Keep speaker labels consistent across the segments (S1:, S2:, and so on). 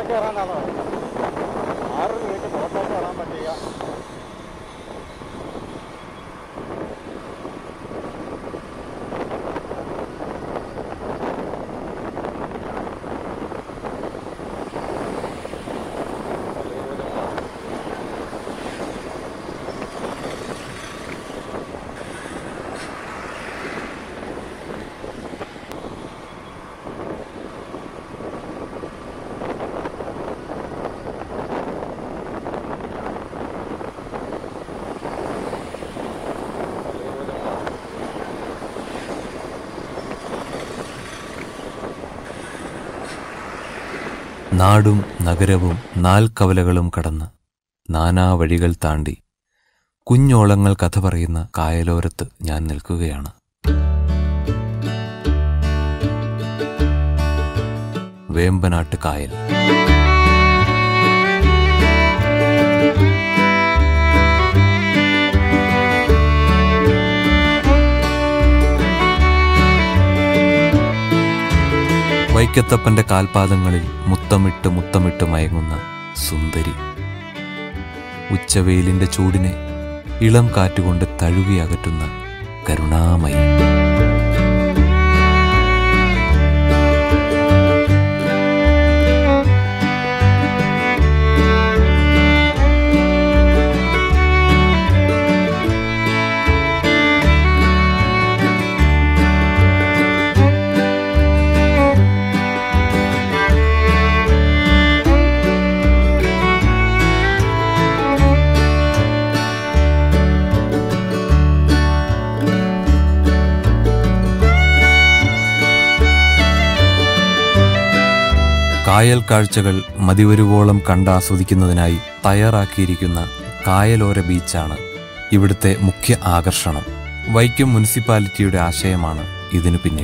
S1: കയറാനാണോ ആറ് മിനിറ്റ് പുറത്തോട്ട് കയറാൻ പറ്റുക
S2: നാടും നഗരവും നാൽക്കവലകളും കടന്ന് നാനാ വഴികൾ താണ്ടി കുഞ്ഞോളങ്ങൾ കഥ പറയുന്ന കായലോരത്ത് ഞാൻ നിൽക്കുകയാണ് വേമ്പനാട്ട് കായൽ വൈക്കത്തപ്പന്റെ കാൽപാദങ്ങളിൽ മുത്തമിട്ട് മുത്തമിട്ട് മയങ്ങുന്ന സുന്ദരി ഉച്ചവെയിലിന്റെ ചൂടിനെ ഇളം കാറ്റുകൊണ്ട് തഴുകി അകറ്റുന്ന കരുണാമയി കായൽ കാഴ്ചകൾ മതിവരുവോളം കണ്ടാസ്വദിക്കുന്നതിനായി തയ്യാറാക്കിയിരിക്കുന്ന കായലോര ബീച്ചാണ് ഇവിടുത്തെ മുഖ്യ ആകർഷണം വൈക്കം മുനിസിപ്പാലിറ്റിയുടെ ആശയമാണ് ഇതിനു പിന്നിൽ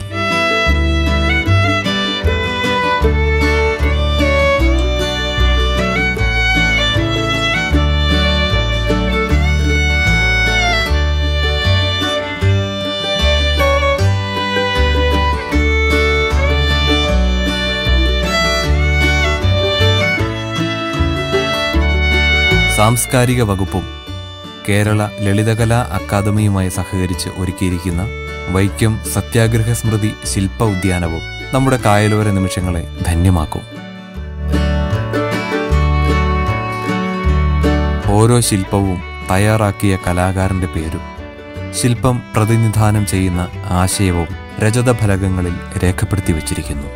S2: സാംസ്കാരിക വകുപ്പും കേരള ലളിതകലാ അക്കാദമിയുമായി സഹകരിച്ച് ഒരുക്കിയിരിക്കുന്ന വൈക്കം സത്യാഗ്രഹ സ്മൃതി ശില്പ ഉദ്യാനവും നമ്മുടെ കായലോര നിമിഷങ്ങളെ ധന്യമാക്കും ഓരോ ശില്പവും തയ്യാറാക്കിയ കലാകാരന്റെ പേരും ശില്പം പ്രതിനിധാനം ചെയ്യുന്ന ആശയവും രജതഫലകങ്ങളിൽ രേഖപ്പെടുത്തി വച്ചിരിക്കുന്നു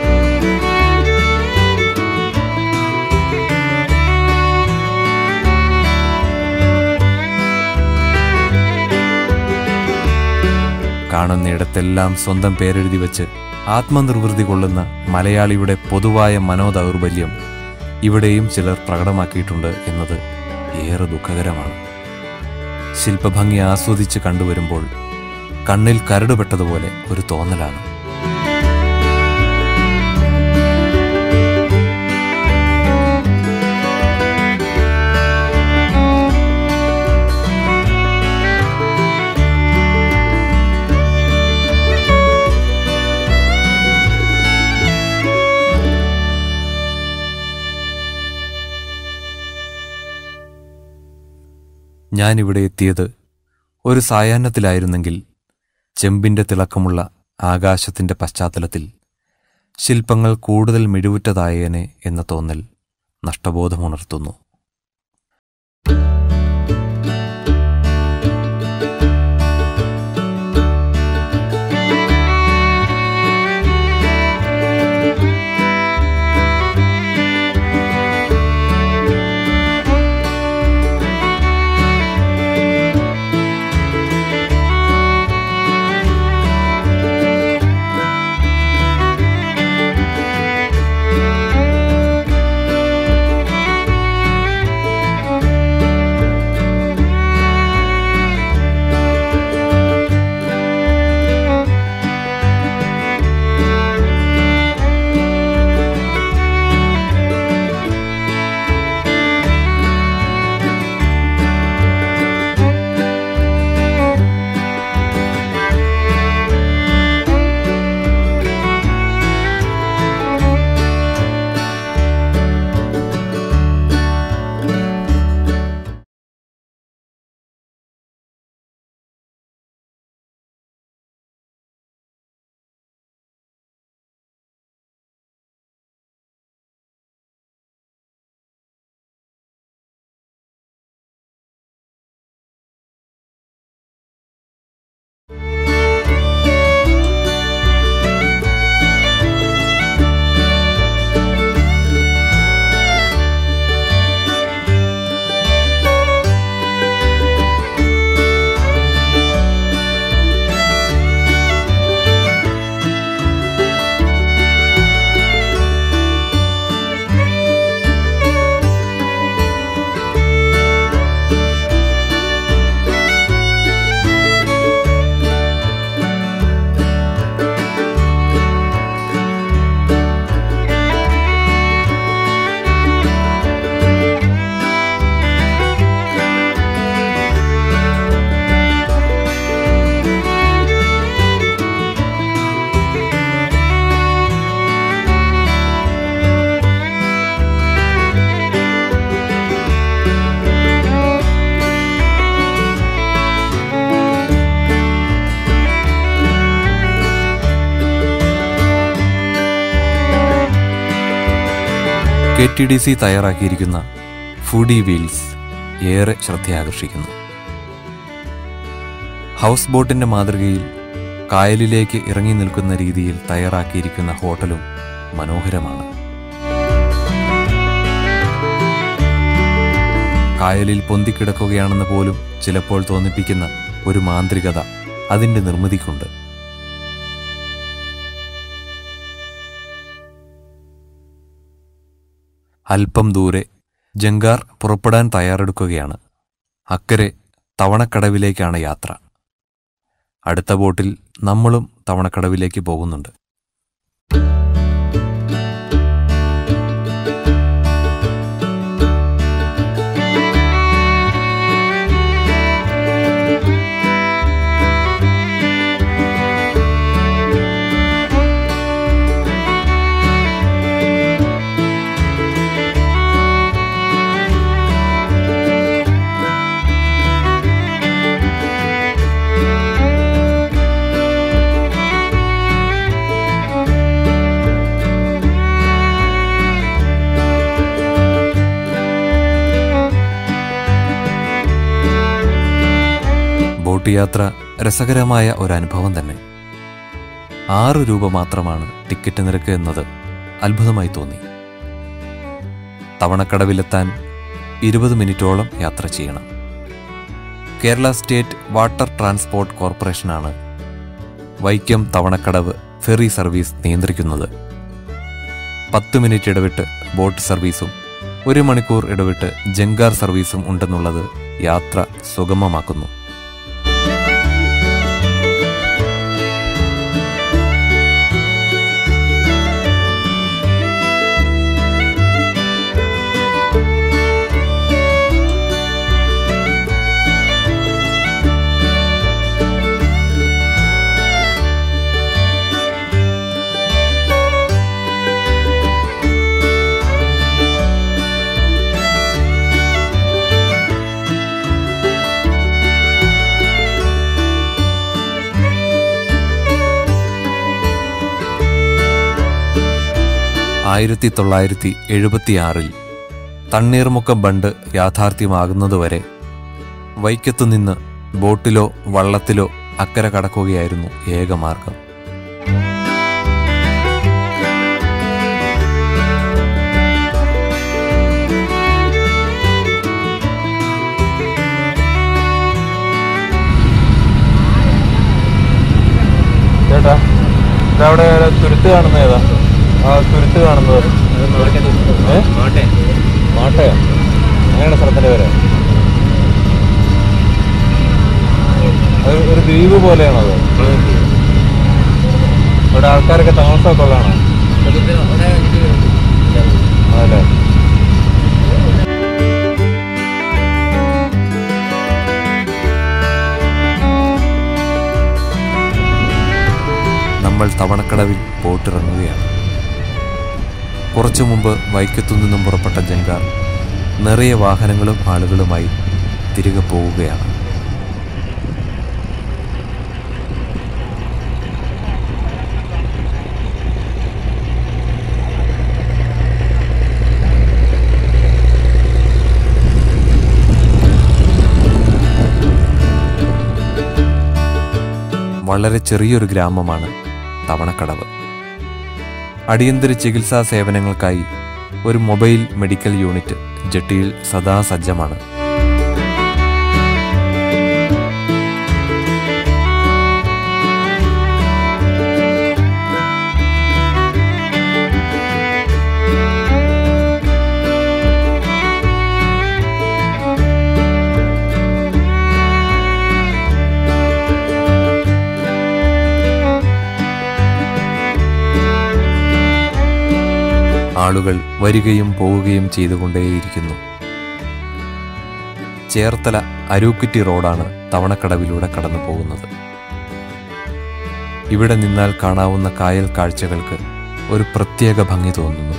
S2: കാണുന്നിടത്തെല്ലാം സ്വന്തം പേരെഴുതി വെച്ച് ആത്മനിർവൃതി കൊള്ളുന്ന മലയാളിയുടെ പൊതുവായ മനോദൗർബല്യം ഇവിടെയും ചിലർ പ്രകടമാക്കിയിട്ടുണ്ട് എന്നത് ഏറെ ദുഃഖകരമാണ് ശില്പഭംഗി ആസ്വദിച്ച് കണ്ടുവരുമ്പോൾ കണ്ണിൽ കരടുപെട്ടതുപോലെ ഒരു തോന്നലാണ് ഞാനിവിടെ എത്തിയത് ഒരു സായാഹ്നത്തിലായിരുന്നെങ്കിൽ ചെമ്പിന്റെ തിളക്കമുള്ള ആകാശത്തിന്റെ പശ്ചാത്തലത്തിൽ ശില്പങ്ങൾ കൂടുതൽ മിഴിവുറ്റതായേനെ എന്ന തോന്നൽ നഷ്ടബോധമുണർത്തുന്നു കെ ടി ഡി സി തയ്യാറാക്കിയിരിക്കുന്ന ഫുഡി വീൽസ് ഏറെ ശ്രദ്ധയാകർഷിക്കുന്നു ഹൗസ് ബോട്ടിന്റെ മാതൃകയിൽ കായലിലേക്ക് ഇറങ്ങി നിൽക്കുന്ന രീതിയിൽ തയ്യാറാക്കിയിരിക്കുന്ന ഹോട്ടലും മനോഹരമാണ് കായലിൽ പൊന്തിക്കിടക്കുകയാണെന്ന് പോലും ചിലപ്പോൾ തോന്നിപ്പിക്കുന്ന ഒരു മാന്ത്രികത അതിന്റെ നിർമ്മിതിക്കുണ്ട് അല്പം ദൂരെ ജങ്കാർ പുറപ്പെടാൻ തയ്യാറെടുക്കുകയാണ് അക്കരെ തവണക്കടവിലേക്കാണ് യാത്ര അടുത്ത ബോട്ടിൽ നമ്മളും തവണക്കടവിലേക്ക് പോകുന്നുണ്ട് ബോട്ട് യാത്ര രസകരമായ ഒരു അനുഭവം തന്നെ ആറ് രൂപ മാത്രമാണ് ടിക്കറ്റ് നിരക്ക് എന്നത് അത്ഭുതമായി തോന്നി തവണക്കടവിലെത്താൻ ഇരുപത് മിനിറ്റോളം യാത്ര ചെയ്യണം കേരള സ്റ്റേറ്റ് വാട്ടർ ട്രാൻസ്പോർട്ട് കോർപ്പറേഷനാണ് വൈക്കം തവണക്കടവ് ഫെറി സർവീസ് നിയന്ത്രിക്കുന്നത് പത്ത് മിനിറ്റ് ഇടവിട്ട് ബോട്ട് സർവീസും ഒരു മണിക്കൂർ ഇടവിട്ട് ജങ്കാർ സർവീസും ഉണ്ടെന്നുള്ളത് യാത്ര സുഗമമാക്കുന്നു ആയിരത്തി തൊള്ളായിരത്തി എഴുപത്തിയാറിൽ തണ്ണീർമുക്കം ബണ്ട് യാഥാർത്ഥ്യമാകുന്നതുവരെ വൈക്കത്തുനിന്ന് ബോട്ടിലോ വള്ളത്തിലോ അക്കരെ കടക്കുകയായിരുന്നു ഏകമാർഗം
S1: ചേട്ടാ ഇതവിടെ തുരുത്ത് കാണുന്ന ഏതാ ആ തുരുത്ത് കാണുന്നത് ഏ? മാട്ടയോ അങ്ങനെയാണ് സ്ഥലത്തിന്റെ പേര് അത് ഒരു ദ്വീപ് പോലെയാണോ അത് അവിടെ ആൾക്കാരൊക്കെ താമസമൊക്കെ ഉള്ളതാണോ അതല്ലേ
S2: നമ്മൾ തവണക്കടവിൽ ബോട്ടിറങ്ങുകയാണ് കുറച്ചു മുമ്പ് വൈക്കത്തു നിന്നും പുറപ്പെട്ട ജങ്കാർ നിറയെ വാഹനങ്ങളും ആളുകളുമായി തിരികെ പോവുകയാണ് വളരെ ചെറിയൊരു ഗ്രാമമാണ് തവണക്കടവ് അടിയന്തര ചികിത്സാ സേവനങ്ങൾക്കായി ഒരു മൊബൈൽ മെഡിക്കൽ യൂണിറ്റ് ജെട്ടിയിൽ സദാ സജ്ജമാണ് ആളുകൾ വരികയും പോവുകയും ചെയ്തുകൊണ്ടേയിരിക്കുന്നു ചേർത്തല അരൂക്കുറ്റി റോഡാണ് തവണക്കടവിലൂടെ കടന്നു പോകുന്നത് ഇവിടെ നിന്നാൽ കാണാവുന്ന കായൽ കാഴ്ചകൾക്ക് ഒരു പ്രത്യേക ഭംഗി തോന്നുന്നു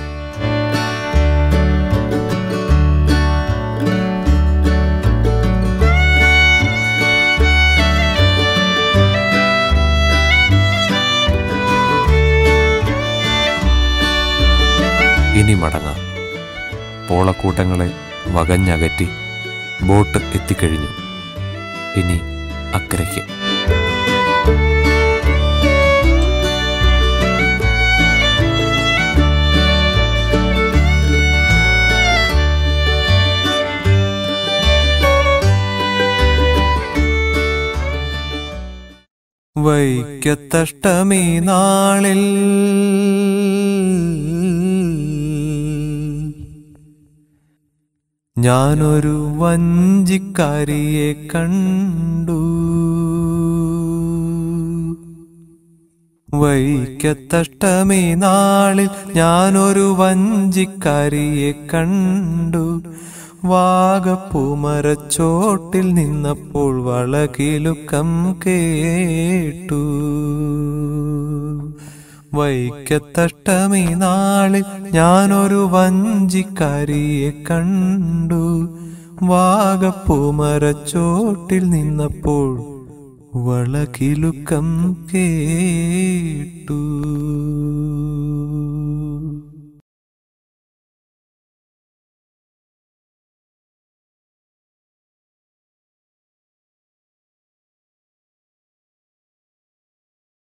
S2: ഇനി മടങ്ങാം പോളക്കൂട്ടങ്ങളെ വകഞ്ഞകറ്റി ബോട്ട് എത്തിക്കഴിഞ്ഞു ഇനി അക്കരയ്ക്ക് വൈക്കത്തഷ്ടമി നാളിൽ ഞാനൊരു വഞ്ചിക്കാരിയെ കണ്ടു വൈക്കത്തഷ്ടമി നാളിൽ ഞാനൊരു വഞ്ചിക്കാരിയെ കണ്ടു വാഗപ്പൂമരച്ചോട്ടിൽ നിന്നപ്പോൾ വളകിലുക്കം കേട്ടു വൈക്കത്തഷ്ടമി നാളിൽ ഞാനൊരു വഞ്ചിക്കാരിയെ കണ്ടു വാഗപ്പൂമരച്ചോട്ടിൽ നിന്നപ്പോൾ വളകിലുക്കം കേട്ടു